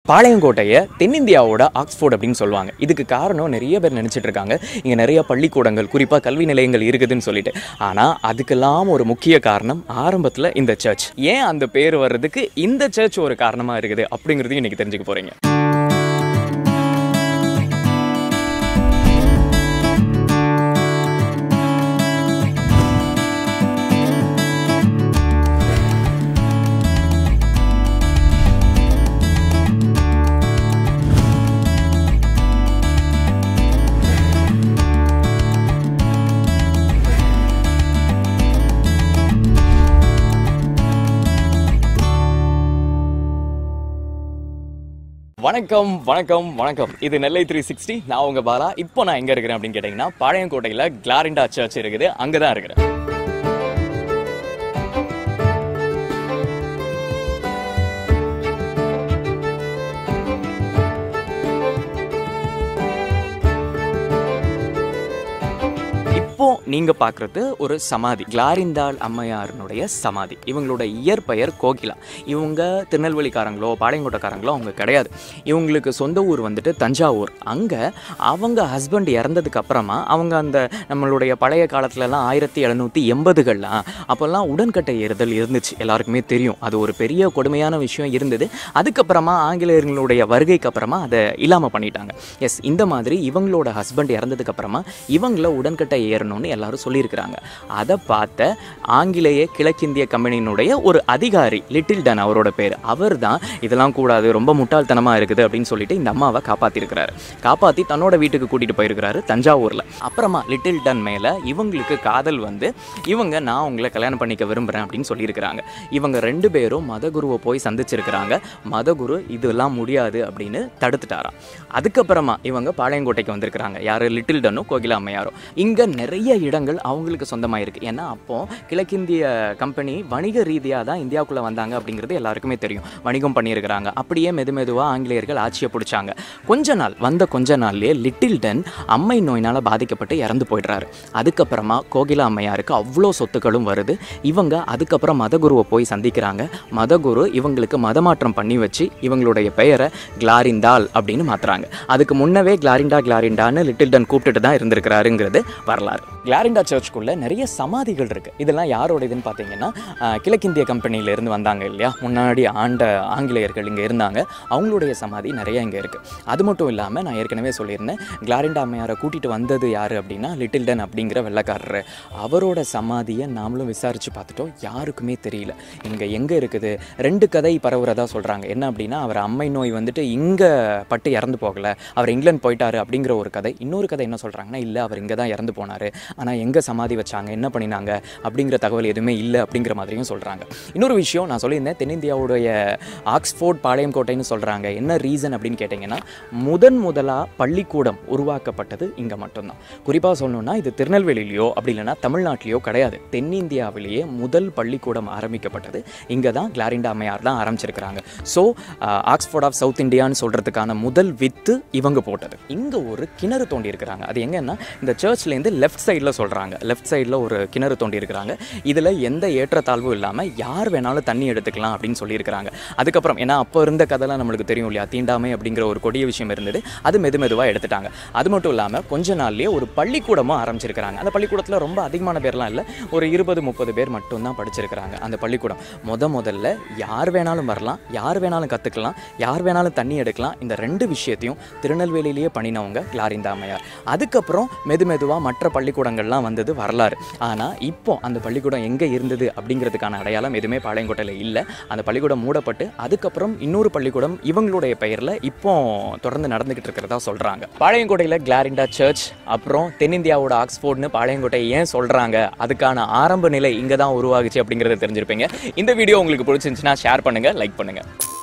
பாளையங்கோட்டையை தென்னிந்தியாவோட Oxford அப்படின்னு சொல்லுவாங்க இதுக்கு காரணம் நிறைய பேர் நினச்சிட்டு இருக்காங்க இங்கே நிறைய பள்ளிக்கூடங்கள் குறிப்பாக கல்வி நிலையங்கள் இருக்குதுன்னு சொல்லிட்டு ஆனால் அதுக்கெல்லாம் ஒரு முக்கிய காரணம் ஆரம்பத்தில் இந்த சர்ச் ஏன் அந்த பேர் வர்றதுக்கு இந்த சர்ச் ஒரு காரணமாக இருக்குது அப்படிங்கிறதையும் இன்னைக்கு தெரிஞ்சுக்க போகிறீங்க வணக்கம் வணக்கம் வணக்கம் இது நெல்லை த்ரீ சிக்ஸ்டி நான் உங்க பாலா இப்போ நான் எங்க இருக்கிறேன் அப்படின்னு கேட்டீங்கன்னா பாளையங்கோட்டையில கிளாரிண்டா சர்ச் இருக்குது அங்கே தான் இருக்கிறேன் இப்போ நீங்க பார்க்குறது ஒரு சமாதி கிளாரிந்தாள் அம்மையாரினுடைய சமாதி இவங்களோட இயற்பெயர் கோகிலா இவங்க திருநெல்வேலிக்காரங்களோ பாளையங்கோட்டைக்காரங்களோ அவங்க கிடையாது இவங்களுக்கு சொந்த ஊர் வந்துட்டு தஞ்சாவூர் அங்கே அவங்க ஹஸ்பண்ட் இறந்ததுக்கு அப்புறமா அவங்க அந்த நம்மளுடைய பழைய காலத்துலலாம் ஆயிரத்தி எழுநூற்றி எண்பதுகள்லாம் அப்போல்லாம் உடன்கட்டை ஏறுதல் இருந்துச்சு எல்லாருக்குமே தெரியும் அது ஒரு பெரிய கொடுமையான விஷயம் இருந்தது அதுக்கப்புறமா ஆங்கிலேயர்களுடைய வருகைக்கு அப்புறமா அதை இல்லாமல் பண்ணிட்டாங்க எஸ் இந்த மாதிரி இவங்களோட ஹஸ்பண்ட் இறந்ததுக்கு அப்புறமா இவங்கள உடன்கட்டை ஏறணும்னு எல்லாரும் சொல்லியிருக்கிறாங்க அதை பார்த்த ஆங்கிலேய கிழக்கிந்திய கம்பெனியினுடைய ஒரு அதிகாரி லிட்டில் டன் அவரோட பேர் அவர் தான் இதெல்லாம் கூடாது ரொம்ப முட்டாள்தனமாக இருக்குது அப்படின்னு சொல்லிட்டு இந்த அம்மாவை காப்பாற்றிருக்கிறாரு காப்பாற்றி தன்னோட வீட்டுக்கு கூட்டிகிட்டு போயிருக்கிறாரு தஞ்சாவூரில் அப்புறமா லிட்டில் டன் மேலே இவங்களுக்கு காதல் வந்து இவங்க நான் உங்களை கல்யாணம் பண்ணிக்க விரும்புகிறேன் அப்படின்னு சொல்லியிருக்கிறாங்க இவங்க ரெண்டு பேரும் மதகுருவை போய் சந்திச்சிருக்கிறாங்க மதகுரு இதெல்லாம் முடியாது அப்படின்னு தடுத்துட்டாராம் அதுக்கப்புறமா இவங்க பாளையங்கோட்டைக்கு வந்திருக்கிறாங்க யார் லிட்டில் டன்னும் கோகிலா அம்மையாரும் இங்கே நிறைய இடங்கள் அவங்களுக்கு சொந்தமாக இருக்குது ஏன்னா அப்போ கிழக்கிந்திய கம்பெனி வணிக ரீதியாக தான் இந்தியாவுக்குள்ளே வந்தாங்க அப்படிங்கிறது எல்லாருக்குமே தெரியும் வணிகம் பண்ணியிருக்கிறாங்க அப்படியே மெது மெதுவாக ஆங்கிலேயர்கள் ஆட்சியை பிடிச்சாங்க கொஞ்ச நாள் வந்த கொஞ்ச நாள்லயே லிட்டில் டன் அம்மை நோயினால் பாதிக்கப்பட்டு இறந்து போயிடுறாரு அதுக்கப்புறமா கோகிலா அம்மையாருக்கு அவ்வளோ சொத்துக்களும் வருது இவங்க அதுக்கப்புறம் மதகுருவை போய் சந்திக்கிறாங்க மதகுரு இவங்களுக்கு மதமாற்றம் பண்ணி வச்சு இவங்களுடைய பெயரை கிளாரிந்தால் அப்படின்னு மாத்துறாங்க அதுக்கு முன்னவே கிளாரிண்டா கிளாரிண்டான்னு லிட்டில் டன் கூப்பிட்டுட்டு தான் இருந்திருக்கிறாருங்கிறது வரலாறு கிளாரிண்டா சர்ச்சுக்குள்ள நிறைய சமாதிகள் இருக்கு இதெல்லாம் யாரோட இதுன்னு பார்த்தீங்கன்னா ஆஹ், கிழக்கிந்திய கம்பெனியில இருந்து வந்தாங்க இல்லையா முன்னாடி ஆண்ட ஆங்கிலேயர்கள் இங்கே இருந்தாங்க அவங்களுடைய சமாதி நிறைய இங்கே இருக்கு அது மட்டும் இல்லாமல் நான் ஏற்கனவே சொல்லியிருந்தேன் கிளாரிண்டா அம்மையாரை கூட்டிட்டு வந்தது யாரு அப்படின்னா லிட்டில் டன் அப்படிங்கிற வெள்ளக்காரர் அவரோட சமாதியை நாமளும் விசாரிச்சு பார்த்துட்டோம் யாருக்குமே தெரியல இங்கே எங்கே இருக்குது ரெண்டு கதை பரவுறதா சொல்கிறாங்க என்ன அப்படின்னா அவர் அம்மை நோய் வந்துட்டு இங்கே பட்டு இறந்து போகலை அவர் இங்கிலாந்து போயிட்டாரு அப்படிங்கிற ஒரு கதை இன்னொரு கதை என்ன சொல்கிறாங்கன்னா இல்லை அவர் இங்கே தான் இறந்து போனார் ஆனால் எங்கே சமாதி வச்சாங்க என்ன பண்ணினாங்க அப்படிங்கிற தகவல் எதுவுமே இல்லை அப்படிங்கிற மாதிரியும் சொல்கிறாங்க இன்னொரு விஷயம் நான் சொல்லியிருந்தேன் தென்னிந்தியாவுடைய ஆக்ஸ்போர்ட் பாளையம் கோட்டைன்னு சொல்கிறாங்க என்ன ரீசன் அப்படின்னு கேட்டிங்கன்னா முதன் முதலாக பள்ளிக்கூடம் உருவாக்கப்பட்டது இங்கே மட்டும்தான் குறிப்பாக சொல்லணும்னா இது திருநெல்வேலியிலையோ அப்படி இல்லைன்னா தமிழ்நாட்டிலையோ கிடையாது தென்னிந்தியாவிலேயே முதல் பள்ளிக்கூடம் ஆரம்பிக்கப்பட்டது இங்கே தான் கிளாரிண்டா அம்மையார் தான் ஆரம்பிச்சிருக்கிறாங்க ஸோ ஆக்ஸ்போர்ட் ஆஃப் சவுத் இந்தியான்னு சொல்கிறதுக்கான முதல் வித்து இவங்க போட்டது இங்கே ஒரு கிணறு தோண்டி இருக்கிறாங்க அது எங்கன்னா இந்த சர்ச்லேருந்து லெஃப்ட் சைடில் சொல்கிறாங்க லெஃப்ட் சைடில் ஒரு கிணறு தோண்டி இருக்கிறாங்க இதில் எந்த ஏற்றத்தாழ்வும் இல்லாமல் யார் வேணாலும் தண்ணி எடுத்துக்கலாம் அப்படின்னு சொல்லியிருக்கிறாங்க அதுக்கப்புறம் ஏன்னா அப்போ இருந்த கதைலாம் நம்மளுக்கு தெரியும் இல்லையா தீண்டாமை அப்படிங்கிற ஒரு கொடிய விஷயம் இருந்தது அது மெது மெதுவாக எடுத்துட்டாங்க அது மட்டும் இல்லாமல் கொஞ்ச நாள்லயே ஒரு பள்ளிக்கூடமும் ஆரம்பிச்சிருக்கிறாங்க அந்த பள்ளிக்கூடத்தில் ரொம்ப அதிகமான பேர்லாம் இல்லை ஒரு இருபது முப்பது பேர் மட்டும்தான் படிச்சிருக்கிறாங்க அந்த பள்ளிக்கூடம் முத முதல்ல யார் வேணாலும் வரலாம் யார் வேணாலும் கற்றுக்கலாம் யார் வேணாலும் தண்ணி எடுக்கலாம் இந்த ரெண்டு விஷயத்தையும் திருநெல்வேலியிலேயே பண்ணினவங்க கிளாரிந்தா அம்மையார் அதுக்கப்புறம் மெது மெதுவாக மற்ற பள்ளிக்கூடங்கள்லாம் வந்தது வரலாறு ஆனால் இப்போ அந்த பள்ளிக்கூடம் எங்கே இருந்தது அப்படிங்கிறதுக்கான அடையாளம் எதுவுமே பாளையங்கோட்டையில் இல்லை அந்த பள்ளிக்கூடம் மூடப்பட்டு அதுக்கப்புறம் இன்னொரு பள்ளிக்கூடம் இவங்களுடைய பெயரில் இப்போ தொடர்ந்து நடந்துகிட்டு இருக்கிறதா சொல்கிறாங்க பாளையங்கோட்டையில் கிளாரிண்டா சர்ச் அப்புறம் தென்னிந்தியாவோட ஆக்ஸ்போர்ட்னு பாளையங்கோட்டை ஏன் சொல்கிறாங்க அதுக்கான ஆரம்ப நிலை இங்கே தான் உருவாகுச்சு அப்படிங்கிறத தெரிஞ்சிருப்பீங்க இந்த வீடியோ உங்களுக்கு பிடிச்சிருந்துச்சுன்னா ஷேர் பண்ணுங்கள் லைக் பண்ணுங்கள்